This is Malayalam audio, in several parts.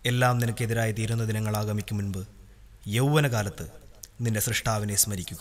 എല്ലാം നിനക്കെതിരായി തീരുന്ന ദിനങ്ങൾ ആഗമിക്കും മുൻപ് യൗവനകാലത്ത് നിന്റെ സൃഷ്ടാവിനെ സ്മരിക്കുക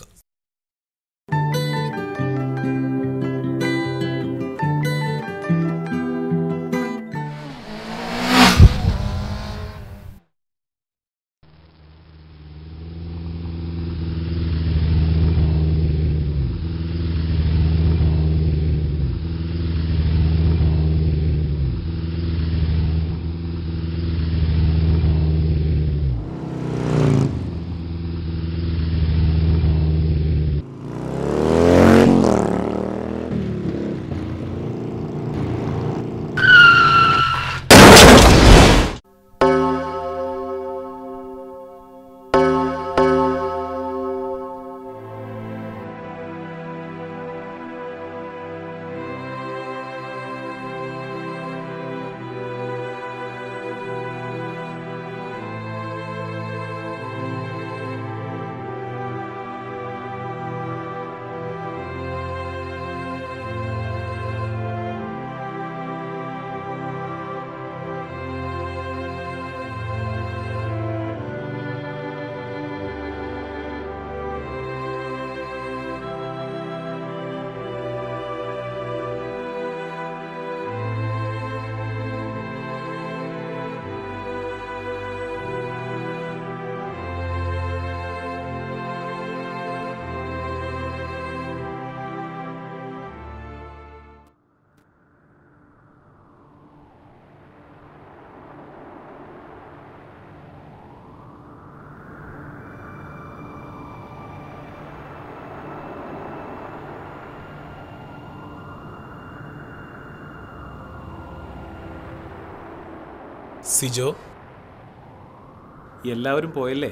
സിജോ എല്ലാവരും പോയല്ലേ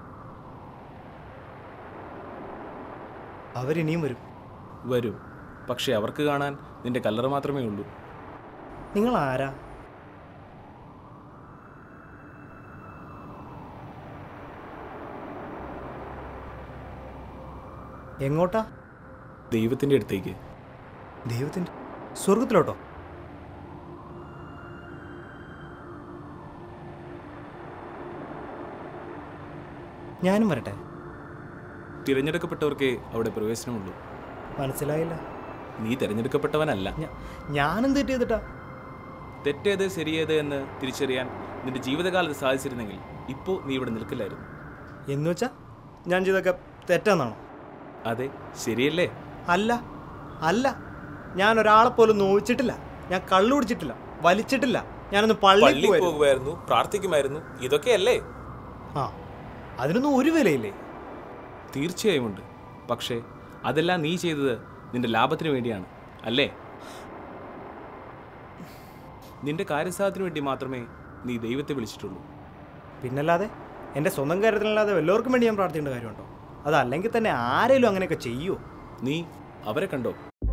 അവരിനിയും വരും വരും പക്ഷെ അവർക്ക് കാണാൻ നിന്റെ കല്ലറ മാത്രമേ ഉള്ളൂ നിങ്ങൾ ആരാ എങ്ങോട്ടാ ദൈവത്തിൻ്റെ അടുത്തേക്ക് ദൈവത്തിൻ്റെ സ്വർഗത്തിലോട്ടോ ഞാനും വരട്ടെ തിരഞ്ഞെടുക്കപ്പെട്ടവർക്കേ അവിടെ പ്രവേശനമുള്ളൂ മനസ്സിലായില്ല നീ തിരഞ്ഞെടുക്കപ്പെട്ടവനല്ല ഞാ- ഞാനും തെറ്റ് ചെയ്തിട്ടാ തെറ്റേത് ശരിയേത് എന്ന് തിരിച്ചറിയാൻ നിന്റെ ജീവിതകാലത്ത് സാധിച്ചിരുന്നെങ്കിൽ ഇപ്പോൾ നീ ഇവിടെ നിൽക്കില്ലായിരുന്നു എന്ന് വെച്ചാ ഞാൻ ചെയ്തൊക്കെ തെറ്റാന്നാണോ അതെ ശരിയല്ലേ അല്ല അല്ല ഞാൻ ഒരാളെ പോലും നോവിച്ചിട്ടില്ല ഞാൻ കള്ളു കുടിച്ചിട്ടില്ല വലിച്ചിട്ടില്ല ഞാനൊന്ന് പള്ളി പള്ളി പോകുമായിരുന്നു പ്രാർത്ഥിക്കുമായിരുന്നു ഇതൊക്കെയല്ലേ ആ അതിനൊന്നും ഒരു വിലയില്ലേ തീർച്ചയായും ഉണ്ട് പക്ഷേ അതെല്ലാം നീ ചെയ്തത് നിന്റെ ലാഭത്തിന് വേണ്ടിയാണ് അല്ലേ നിന്റെ കാര്യസാധനത്തിന് വേണ്ടി മാത്രമേ നീ ദൈവത്തെ വിളിച്ചിട്ടുള്ളൂ പിന്നല്ലാതെ എൻ്റെ സ്വന്തം കാര്യത്തിലല്ലാതെ വല്ലവർക്കും വേണ്ടി ഞാൻ പ്രാർത്ഥിക്കേണ്ട കാര്യമുണ്ടോ അതല്ലെങ്കിൽ തന്നെ ആരെങ്കിലും അങ്ങനെയൊക്കെ ചെയ്യുമോ നീ അവരെ കണ്ടോ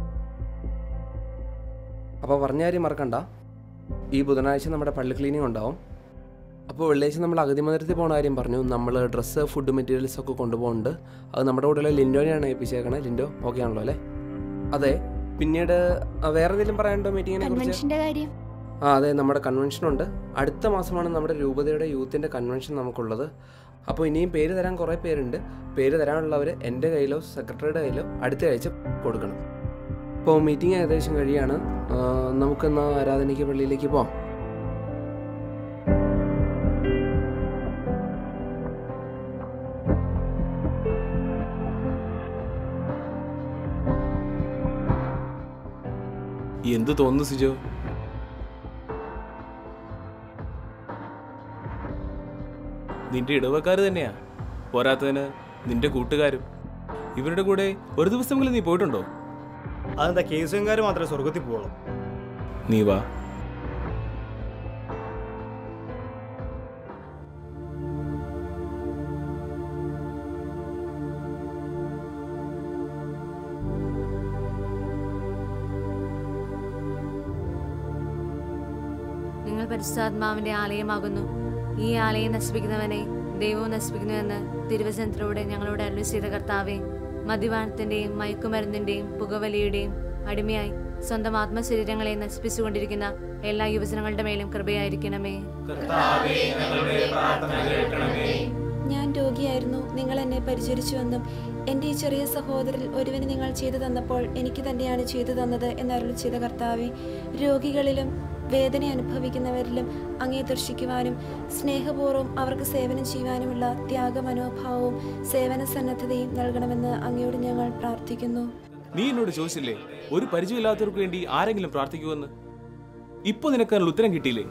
അപ്പോൾ പറഞ്ഞ കാര്യം മറക്കണ്ട ഈ ബുധനാഴ്ച നമ്മുടെ പള്ളി ക്ലീനിങ് ഉണ്ടാവും അപ്പോൾ വെള്ളിയാഴ്ച നമ്മൾ അഗതി മന്ദിരത്തിൽ പോകുന്ന കാര്യം പറഞ്ഞു നമ്മൾ ഡ്രസ്സ് ഫുഡ് മെറ്റീരിയൽസ് ഒക്കെ കൊണ്ടുപോകുന്നുണ്ട് അത് നമ്മുടെ കൂടെയുള്ള ലിൻഡോനെയാണ് ഏൽപ്പിച്ചേക്കണേ ലിൻഡോ ഓക്കെ ആണല്ലോ അല്ലേ അതെ പിന്നീട് ആ, വേറെ എന്തെങ്കിലും പറയാനുണ്ടോ മീറ്റിങ്ങിനെ കുറിച്ച് കൺവെൻഷന്റെ കാര്യം ആ അതെ നമ്മുടെ കൺവെൻഷൻ ഉണ്ട് അടുത്ത മാസമാണ് നമ്മുടെ രൂപതയുടെ യൂത്തിൻ്റെ കൺവെൻഷൻ നമുക്കുള്ളത് അപ്പോൾ ഇനിയും പേര് തരാൻ കുറേ പേരുണ്ട് പേര് തരാനുള്ളവർ എൻ്റെ കയ്യിലോ സെക്രട്ടറിയുടെ കയ്യിലോ അടുത്ത ആഴ്ച കൊടുക്കണം ഇപ്പോൾ മീറ്റിംഗ് ഏകദേശം കഴിയാണ് ആ, നമുക്കെന്നാ ആരാധനയ്ക്ക് പള്ളിയിലേക്ക് പോവാം എന്തു തോന്നുന്നു സിജോ നിന്റെ ഇടവക്കാർ തന്നെയാ പോരാത്തതിന് നിന്റെ കൂട്ടുകാരും ഇവരുടെ കൂടെ ഒരു ദിവസമെങ്കിലും നീ പോയിട്ടുണ്ടോ അതെന്താ കേസുകാർ മാത്രമേ സ്വർഗത്തിൽ പോകുള്ളൂ നീ വാ നിങ്ങൾ പരിശുദ്ധാത്മാവിന്റെ ആലയമാകുന്നു ഈ ആലയം നശിപ്പിക്കുന്നവനെ ദൈവവും നശിപ്പിക്കുന്നുവെന്ന് തിരുവചനത്തിലൂടെ ഞങ്ങളോട് അരുളി ചെയ്ത കർത്താവെ മദ്യപാനത്തിന്റെയും മയക്കുമരുന്നിന്റെയും പുകവലിയുടെയും അടിമയായി സ്വന്തം ആത്മശരീരങ്ങളെ നശിപ്പിച്ചുകൊണ്ടിരിക്കുന്ന എല്ലാ യുവജനങ്ങളുടെ മേലും കൃപയായിരിക്കണമേ ഞാൻ രോഗിയായിരുന്നു നിങ്ങൾ എന്നെ പരിചരിച്ചുവെന്നും എൻ്റെ ഈ ചെറിയ സഹോദരിൽ ഒരുവന് നിങ്ങൾ ചെയ്തു തന്നപ്പോൾ എനിക്ക് തന്നെയാണ് ചെയ്തു തന്നത് എന്നരുളി ചെയ്ത കർത്താവെ രോഗികളിലും വേദന അനുഭവിക്കുന്നവരിലും അങ്ങേ ദർശിക്കുവാനും സ്നേഹപൂർവ്വം അവർക്ക് സേവനം ചെയ്യുവാനുമുള്ള ത്യാഗമനോഭാവവും സേവന സന്നദ്ധതയും നൽകണമെന്ന് അങ്ങയോട് ഞങ്ങൾ പ്രാർത്ഥിക്കുന്നു നീ എന്നോട് ചോദിച്ചില്ലേ ഒരു പരിചയമില്ലാത്തവർക്ക് വേണ്ടി ആരെങ്കിലും പ്രാർത്ഥിക്കുമെന്ന് ഇപ്പൊ നിനക്ക് അതിനുള്ള ഉത്തരം കിട്ടിയില്ലേ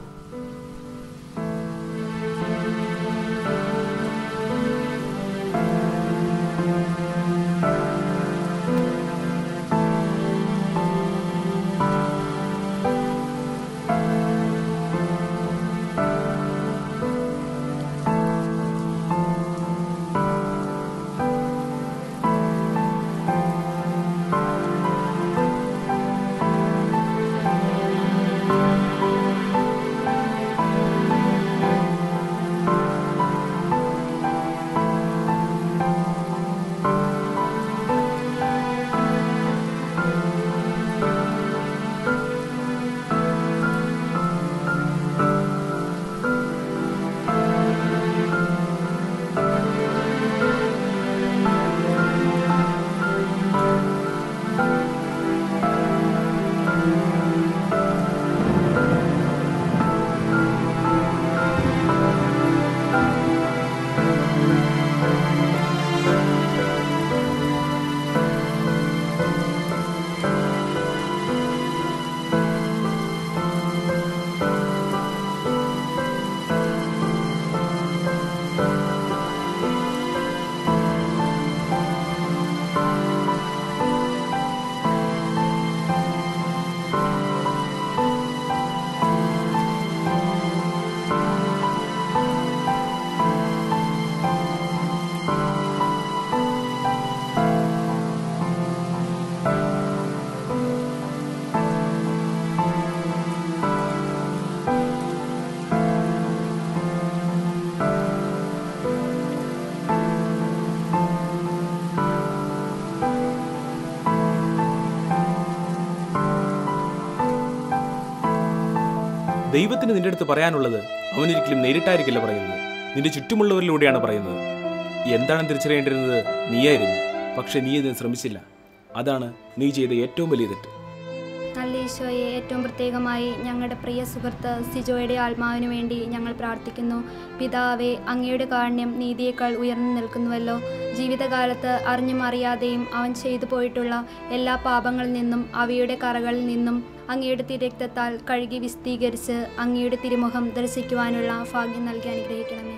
ദൈവത്തിന് നിന്റെ അടുത്ത് പറയാനുള്ളത് അവനൊരിക്കലും നേരിട്ടായിരിക്കില്ല പറയുന്നത് നിന്റെ ചുറ്റുമുള്ളവരിലൂടെയാണ് പറയുന്നത് എന്താണ് തിരിച്ചറിയേണ്ടിരുന്നത് നീയായിരുന്നു പക്ഷെ നീ ഇതിന് ശ്രമിച്ചില്ല അതാണ് നീ ചെയ്ത ഏറ്റവും വലിയ തെറ്റ് നല്ല ഈശോയെ ഏറ്റവും പ്രത്യേകമായി ഞങ്ങളുടെ പ്രിയ സുഹൃത്ത് സിജോയുടെ ആത്മാവിനു വേണ്ടി ഞങ്ങൾ പ്രാർത്ഥിക്കുന്നു പിതാവെ അങ്ങയുടെ കാരുണ്യം നീതിയേക്കാൾ ഉയർന്നു നിൽക്കുന്നുവല്ലോ ജീവിതകാലത്ത് അറിഞ്ഞും അറിയാതെയും അവൻ ചെയ്തു പോയിട്ടുള്ള എല്ലാ പാപങ്ങളിൽ നിന്നും അവയുടെ കറകളിൽ നിന്നും അങ്ങയുടെ തിരക്തത്താൽ കഴുകി വിസ്തീകരിച്ച് അങ്ങയുടെ തിരുമുഖം ദർശിക്കുവാനുള്ള ഭാഗ്യം നൽകി അനുഗ്രഹിക്കണമേ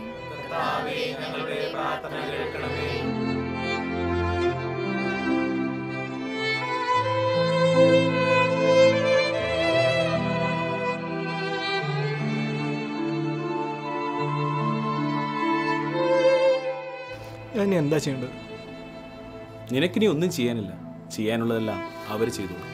ഞാൻ ഇനി എന്താ ചെയ്യേണ്ടത് നിനക്കിനി ഒന്നും ചെയ്യാനില്ല ചെയ്യാനുള്ളതെല്ലാം അവർ ചെയ്തോളൂ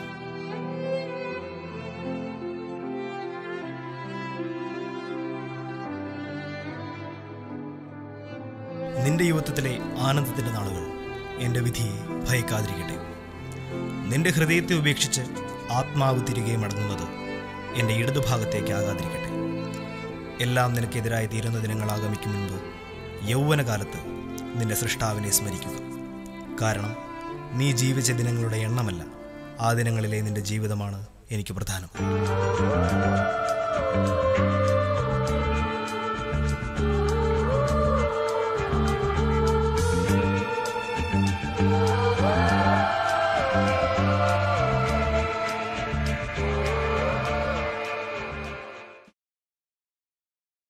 നിന്റെ യുവത്വത്തിലെ ആനന്ദത്തിന്റെ നാളുകൾ എൻ്റെ വിധിയെ ഭയക്കാതിരിക്കട്ടെ നിന്റെ ഹൃദയത്തെ ഉപേക്ഷിച്ച് ആത്മാവ് തിരികെ മടങ്ങുന്നത് എൻ്റെ ഇടതുഭാഗത്തേക്ക് ആകാതിരിക്കട്ടെ എല്ലാം നിനക്കെതിരായി തീരുന്ന ദിനങ്ങൾ ആഗമിക്കും മുൻപ് യൗവനകാലത്ത് നിന്റെ സൃഷ്ടാവിനെ സ്മരിക്കുക കാരണം നീ ജീവിച്ച ദിനങ്ങളുടെ എണ്ണമല്ല ആ ദിനങ്ങളിലെ നിന്റെ ജീവിതമാണ് എനിക്ക് പ്രധാനം